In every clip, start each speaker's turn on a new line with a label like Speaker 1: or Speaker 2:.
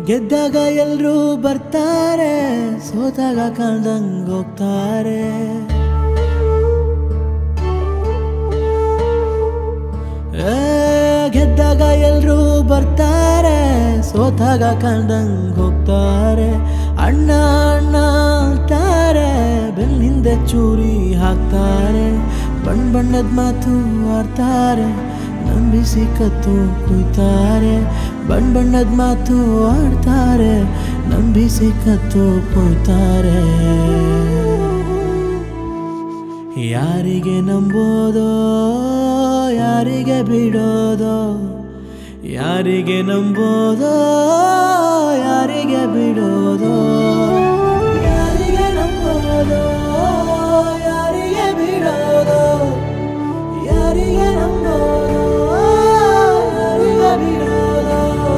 Speaker 1: ಗೆದ್ದಾಗ ಎಲ್ರೂ ಬರ್ತಾರೆ ಸೋತಾಗ ಕಾಣ್ದಂಗ್ ಹೋಗ್ತಾರೆ ಏ, ಗೆದ್ದಾಗ ಎಲ್ರೂ ಬರ್ತಾರೆ ಸೋತಾಗ ಕಂಡಂಗ್ ಹೋಗ್ತಾರೆ ಅಣ್ಣ ಅಣ್ಣ ಅಂತಾರೆ ಬೆನ್ನಿಂದ ಚೂರಿ ಹಾಕ್ತಾರೆ ಬಣ್ಣ ಬಣ್ಣದ ಮಾತು ಆಡ್ತಾರೆ ನಂಬಿಸಿ ಕತ್ತು ಕುಯ್ತಾರೆ ಬಣ್ಣ ಬಣ್ಣದ ಮಾತು ಆಡ್ತಾರೆ ನಂಬಿಸಿ ಕತ್ತು ಕುಯ್ತಾರೆ ಯಾರಿಗೆ ನಂಬೋದೋ ಯಾರಿಗೆ ಬಿಡೋದೋ ಯಾರಿಗೆ ನಂಬೋದೋ ಯಾರಿಗೆ ಬಿಡೋದೋ ಯಾರಿಗೆ ನಂಬೋದೋ ಯಾರಿಗೆ ಬಿಡೋದೋ ಯಾರಿಗೆ ನಂಬೋದೋ ಯಾರಿಗೆ ಬಿಡೋದೋ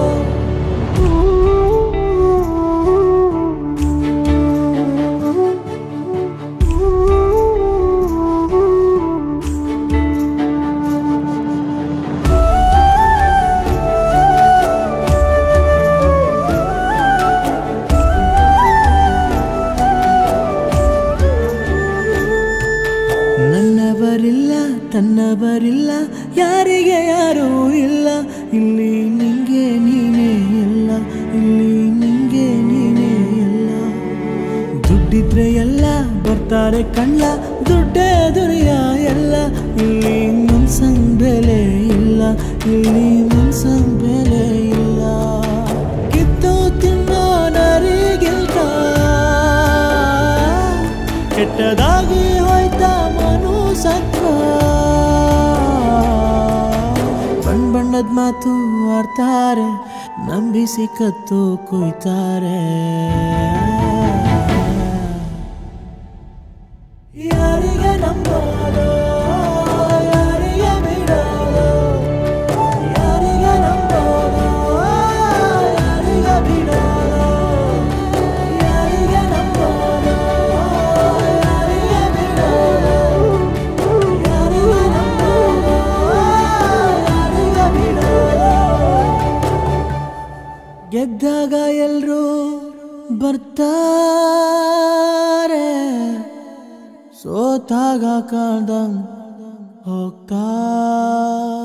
Speaker 1: ನನ್ನವರಿಲ್ಲ ತನ್ನವರಿಲ್ಲ ಯಾರಿಗೆ ಯಾರೂ ಇಲ್ಲ ಇಲ್ಲಿ ನಿಂಗೆ ನೀನೇ ಎಲ್ಲ ಇಲ್ಲಿ ನಿಂಗೆ ನೀನೇ ಎಲ್ಲ ದುಡ್ಡಿದ್ರೆ ಎಲ್ಲ ಬರ್ತಾರೆ ಕಣ್ಣ ದುಡ್ಡೇ ದುನಿಯ ಎಲ್ಲ ಇಲ್ಲಿ ಮನ್ಸಂಗ್ ಬೆಲೆ ಇಲ್ಲ ಇಲ್ಲಿ ಮನ್ಸಂಗ್ ಬೆಲೆ ಇಲ್ಲ ಕಿತ್ತು ತಿನ್ನೋ ನರಿಗಿಲ್ತ ಕೆಟ್ಟದಾಗಿ ಹೋಯ್ತಾ ಮನುಸತ್ವ ಬಣ್ಣ ಬಣ್ಣದ ಮಾತು ಆಡ್ತಾರೆ ನಂಬಿಸಿ ಕತ್ತು ಕುಯ್ತಾರೆ ಯಾರಿಗೆ ನಂಬೋದೋ ಯಾರಿಗೆ ಬಿಡೋದೋ ಯಾರಿಗೆ ನಂಬೋದೋ ಯಾರಿಗೆ ಬಿಡೋದೋ ಯಾರಿಗೆ ನಂಬೋದೋ ಯಾರಿಗೆ ಬಿಡೋದೋ ಯಾರಿಗೆ ನಂಬೋದೋ ಯಾರಿಗೆ ಬಿಡೋದೋ ಗೆದ್ದಾಗ ಎಲ್ರೂ ಬರ್ತಾರೆ ಸೋತಾಗ ಕಾಣ್ದಂಗ್ ಹೋಗ್ತಾರೆ